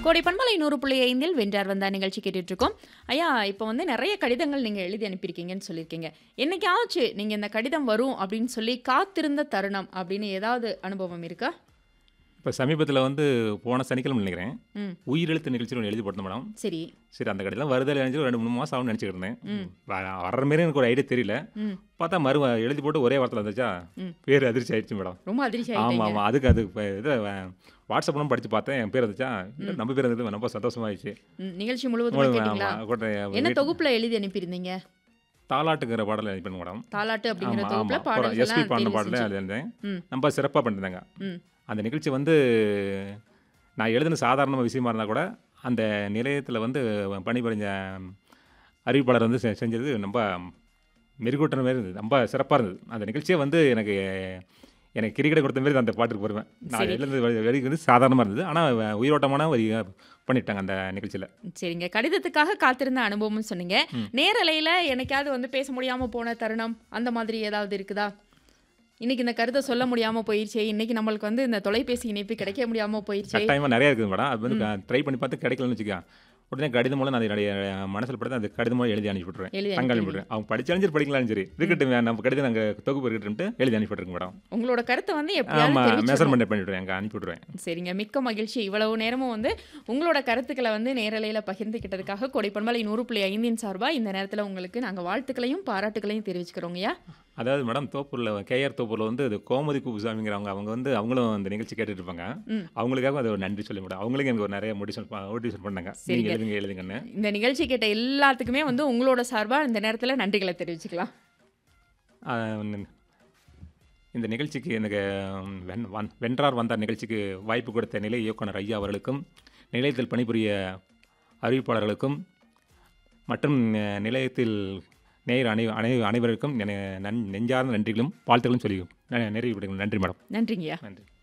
கோடை பண்பலை நூறு புள்ளி ஐந்தில் வென்றார் வந்தா நிகழ்ச்சி கேட்டுட்டு இருக்கோம் ஐயா இப்போ வந்து நிறைய கடிதங்கள் நீங்கள் எழுதி அனுப்பியிருக்கீங்கன்னு சொல்லியிருக்கீங்க என்னைக்காச்சு நீங்கள் இந்த கடிதம் வரும் அப்படின்னு சொல்லி காத்திருந்த தருணம் அப்படின்னு ஏதாவது அனுபவம் இருக்கா இப்போ சமீபத்தில் வந்து போன சனிக்கிழமை நினைக்கிறேன் ம் உயிரெழுத்து நிகழ்ச்சி ஒன்று எழுதி போட்டேன் மேடம் சரி சரி அந்த கடையில் வருதல் நினச்சி ஒரு ரெண்டு மூணு மாதம் ஆகும்னு நினச்சிக்கிட்டு இருந்தேன் வ- வர்ற மாரி எனக்கு ஒரு ஐடியா தெரியல ம் பார்த்தா மறு எழுதி போட்டு ஒரே வாரத்தில் வந்துச்சா ம். பேர் அதிர்ச்சி ஆயிடுச்சு மேடம் ரொம்ப அதிர்ச்சி ஆமாம் ஆகிட்டீங்க ஆமாம் அதுக்கு அது இப்போ இதை வாட்ஸ்அப்லாம் படித்து பார்த்தேன் என் பேர் வந்துச்சா இல்ல, நம்ம பேர் இருந்தது ரொம்ப சந்தோஷமாயிடுச்சு ம், நிகழ்ச்சி முழுவதும் கேட்டீங்களா என்ன தொகுப்புல எழுதி அனுப்பியிருந்தீங்க தாலாட்டுங்கிற பாடல் எழுதி பண்ண மேடம் தாலாட்டு அப்படிங்கிற ஆமாம் தொகுப்புல ஆமாம் எஸ்பி பாடின பாடல்கள் பாடல எழுதியிருந்தேன் ம் ரொம்ப சிறப்பாக பண்ணியிருந்தாங்க ம் அந்த நிகழ்ச்சி வந்து நான் எழுதின சாதாரண விஷயமா இருந்தால் கூட அந்த நிலையத்தில் வந்து பணிபுரிஞ்ச அறிவிப்பாளர் வந்து செ- செஞ்சது ரொம்ப மெருகூட்டின மாதிரி இருந்தது ரொம்ப சிறப்பாக இருந்தது அந்த நிகழ்ச்சியே வந்து எனக்கு எனக்கு கிரிக்கெட் கொடுத்த மாதிரி அந்த பாட்டுக்கு வருவேன் நான் சரி. எழுதுனது வரி வரி வந்து சாதாரணமாக இருந்தது ஆனால் உயிரோட்டமான வரி பண்ணிட்டாங்க அந்த நிகழ்ச்சியில் சரிங்க கடிதத்துக்காக காத்திருந்த அனுபவம்னு சொன்னீங்க நேரலையில் என்னைக்காவது வந்து பேச முடியாம போன தருணம் அந்த மாதிரி ஏதாவது இருக்குதா இன்னைக்கு இந்த கருத்தை சொல்ல முடியாம போயிடுச்சே இன்னைக்கு நம்மளுக்கு வந்து இந்த தொலைபேசி இணைப்பு கிடைக்க முடியாம போயிடுச்சே கட்டாயமாக நிறைய இருக்குது மேடம் அது வந்து ட்ரை பண்ணி பார்த்து கிடைக்கலன்னு வச்சுக்கோங்க உடனே கடிதம் மூலம் நான் என்னுடைய மனசில் படுத்து அந்த கடிதம் மூலம் எழுதி அனுப்பி விட்ருவேன் எழுதி தங்க அனுப்பி அனுப்பிவிட்றேன் அவங்க படிச்சாலும் சரி படிக்கலாலும் சரி இருக்கட்டும் நம்ம கடிதம் நாங்கள் தொகுப்பு இருக்கட்டும்ட்டு எழுதி அனுப்பிவிட்ருங்க மேடம் உங்களோட கருத்தை வந்து எப்படியாவது ஆமாம் தெரிவிச்சிடணும். மெஷர்மெண்ட் பண்ணி விட்ருவேன் அங்கே அனுப்பி விட்ருவேன் சரிங்க மிக்க மகிழ்ச்சி இவ்வளவு நேரமும் வந்து உங்களோட கருத்துக்களை வந்து நேரலையில் பகிர்ந்துக்கிட்டதுக்காக கொடைப்பண்பலை நூறு புள்ளி ஐந்தின் சார்பாக இந்த நேரத்தில் உங்களுக்கு நாங்கள் வாழ்த்துக்களையும் பாராட்டுகளையும் தெரிவிச்சுக்கிறோங்கய்யா அதாவது மேடம் தோப்பூரில் கேஆர் தோப்பூரில் வந்து இது கோமதி குப்புசாமிங்கிறவங்க அவங்க வந்து அவங்களும் அந்த நிகழ்ச்சி கேட்டுட்டு இருப்பாங்க ம். அவங்களுக்காக அது ஒரு நன்றி சொல்ல முடியும் அவங்களுக்கு எனக்கு ஒரு நிறைய மோட்டிவேஷன் மோட்டிவேஷன் பண்ணாங்க சரிங்க. நீங்கள் எழுதுங்க எழுதுங்கன்னு இந்த நிகழ்ச்சி கேட்ட எல்லாத்துக்குமே வந்து உங்களோட சார்பாக இந்த நேரத்தில் நன்றிகளை தெரிவிச்சுக்கலாம் ஆஹ் இந்த நிகழ்ச்சிக்கு எனக்கு வென் வந் வென்றார் வந்தார் நிகழ்ச்சிக்கு வாய்ப்பு கொடுத்த நிலை இயக்குனர் ஐயா அவர்களுக்கும் நிலையத்தில் பணிபுரிய அறிவிப்பாளர்களுக்கும் மற்றும் அஹ், நிலையத்தில் நேயர் அனை அனை அனைவருக்கும் என நன் நெஞ்சார்ந்த நன்றிகளும் வாழ்த்துக்களும் சொல்லி நிறைவு நன்றி மேடம் நன்றிங்கய்யா நன்றி